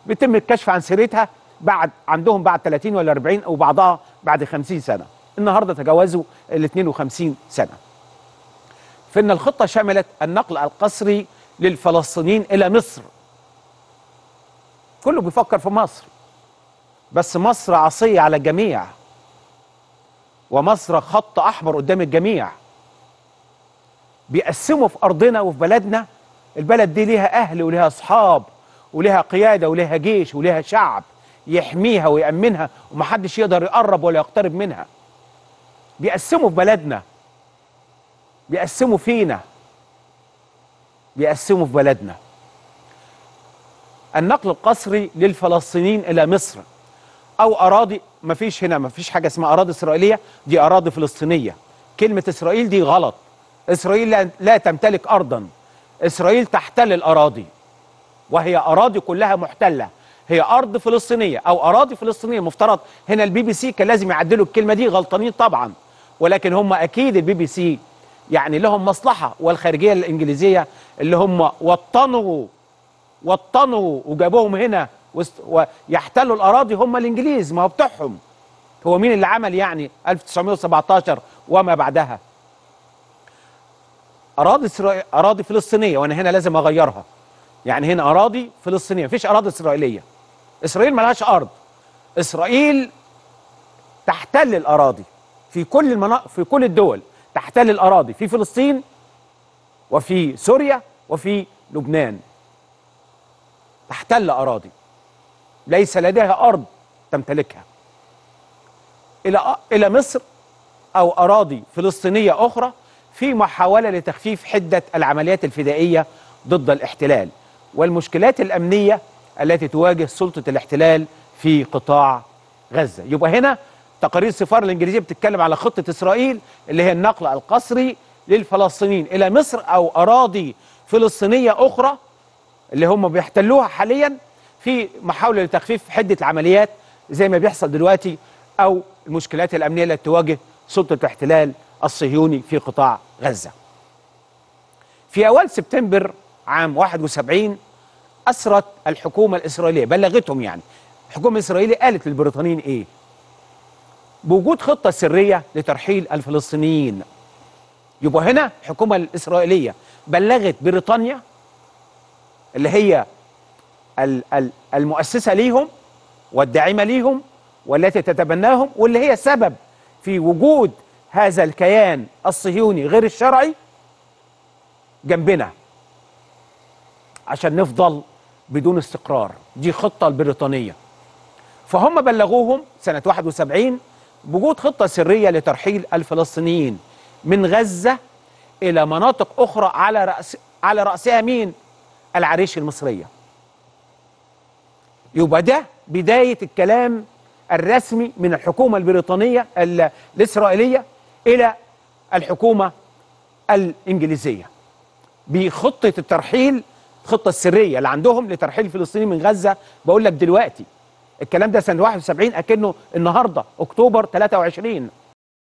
بيتم الكشف عن سيرتها بعد عندهم بعد 30 ولا 40 او بعضها بعد 50 سنه النهارده تجاوزوا ال 52 سنه فان الخطه شملت النقل القسري للفلسطينيين الى مصر كله بيفكر في مصر بس مصر عصيه على الجميع ومصر خط احمر قدام الجميع بيقسموا في ارضنا وفي بلدنا البلد دي ليها اهل وليها اصحاب وليها قياده وليها جيش وليها شعب يحميها ويامنها ومحدش يقدر يقرب ولا يقترب منها بيقسموا في بلدنا بيقسموا فينا بيقسموا في بلدنا النقل القسري للفلسطينيين الى مصر او اراضي ما فيش هنا ما فيش حاجه اسمها اراضي اسرائيليه دي اراضي فلسطينيه كلمه اسرائيل دي غلط اسرائيل لا, لا تمتلك ارضا اسرائيل تحتل الاراضي وهي اراضي كلها محتله هي ارض فلسطينيه او اراضي فلسطينيه مفترض هنا البي بي سي كان لازم يعدلوا الكلمه دي غلطانين طبعا ولكن هم اكيد البي بي سي يعني لهم مصلحه والخارجيه الانجليزيه اللي هم وطنوا وطنوا وجابوهم هنا ويحتلوا الاراضي هم الانجليز ما هو بتوعهم هو مين اللي عمل يعني 1917 وما بعدها اراضي إسرائيل اراضي فلسطينيه وانا هنا لازم اغيرها يعني هنا اراضي فلسطينيه مفيش اراضي اسرائيليه اسرائيل ملهاش ارض اسرائيل تحتل الاراضي في كل المناطق في كل الدول تحتل الاراضي في فلسطين وفي سوريا وفي لبنان تحتل اراضي ليس لديها ارض تمتلكها الى الى مصر او اراضي فلسطينيه اخرى في محاوله لتخفيف حده العمليات الفدائيه ضد الاحتلال والمشكلات الامنيه التي تواجه سلطه الاحتلال في قطاع غزه يبقى هنا تقارير السفاره الانجليزيه بتتكلم على خطه اسرائيل اللي هي النقل القسري للفلسطينيين الى مصر او اراضي فلسطينيه اخرى اللي هم بيحتلوها حاليا في محاوله لتخفيف حده العمليات زي ما بيحصل دلوقتي او المشكلات الامنيه التي تواجه سلطه الاحتلال الصهيوني في قطاع غزه. في اوائل سبتمبر عام 71 اسرت الحكومه الاسرائيليه بلغتهم يعني الحكومه الاسرائيليه قالت للبريطانيين ايه؟ بوجود خطه سريه لترحيل الفلسطينيين. يبقى هنا الحكومه الاسرائيليه بلغت بريطانيا اللي هي المؤسسه ليهم والداعمه ليهم والتي تتبناهم واللي هي سبب في وجود هذا الكيان الصهيوني غير الشرعي جنبنا عشان نفضل بدون استقرار دي خطة البريطانية فهم بلغوهم سنة 71 بوجود خطة سرية لترحيل الفلسطينيين من غزة إلى مناطق أخرى على رأس على رأسها مين؟ العريش المصرية يبقى ده بداية الكلام الرسمي من الحكومة البريطانية الإسرائيلية إلى الحكومة الإنجليزية بخطة الترحيل الخطة السرية اللي عندهم لترحيل الفلسطينيين من غزة بقول لك دلوقتي الكلام ده سنة 71 أكنه النهاردة أكتوبر 23